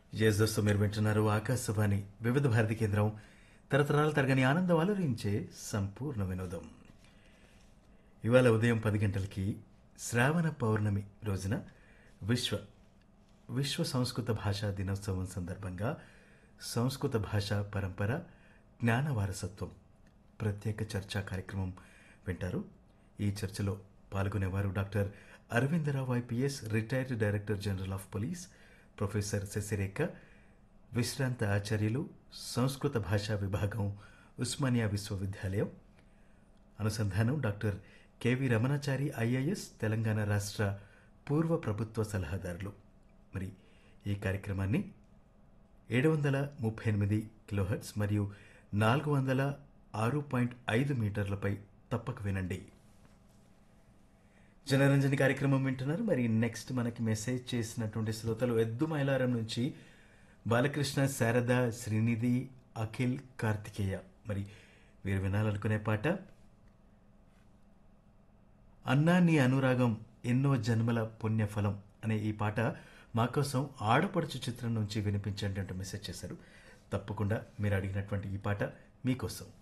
yes దోస్తు మీరు వింటున్నారు ఆకాశవాణి వివిధ భారతి కేంద్రం తరతరాల తరగని ఆనందం అలరించే సంపూర్ణ వినోదం ఇవాళ ఉదయం పది గంటలకి శ్రావణ పౌర్ణమి రోజున విశ్వ విశ్వ సంస్కృత భాషా దినోత్సవం సందర్భంగా సంస్కృత భాషా పరంపర జ్ఞాన వారసత్వం ప్రత్యేక చర్చా కార్యక్రమం వింటారు ఈ చర్చలో పాల్గొనేవారు doctor Aravinda Rao IPS retired director general of police professor Shashirekha విశ్రాంత ఆచార్యులు సంస్కృత భాషా విభాగం ఉస్మానియా విశ్వవిద్యాలయం అనుసంధానం doctor KV Ramanachari IAS Telangana రాష్ట్ర పూర్వ ప్రభుత్వ సలహాదారులు మరి ఈ కార్యక్రమాన్ని ఏడు వందల ముప్పై ఎనిమిది కిలోహర్ట్స్ మరియు నాలుగు వందల ఆరు పాయింట్ ఐదు మీటర్లపై తప్పక వినండి జనరంజని కార్యక్రమం వింటున్నారు మరి నెక్స్ట్ మనకి మెసేజ్ చేసినటువంటి శ్రోతలు ఎద్దు మైలారం నుంచి బాలకృష్ణ శారద శ్రీనిధి అఖిల్ కార్తికేయ మరి వీరు వినాలనుకునే పాట అన్నా నీ అనురాగం ఎన్నో జన్మల పుణ్యఫలం అనే ఈ పాట మా కోసం ఆడపడుచు చిత్రం నుంచి వినిపించండి అంటూ మెసేజ్ చేశారు తప్పకుండా మీరు అడిగినటువంటి ఈ పాట మీకోసం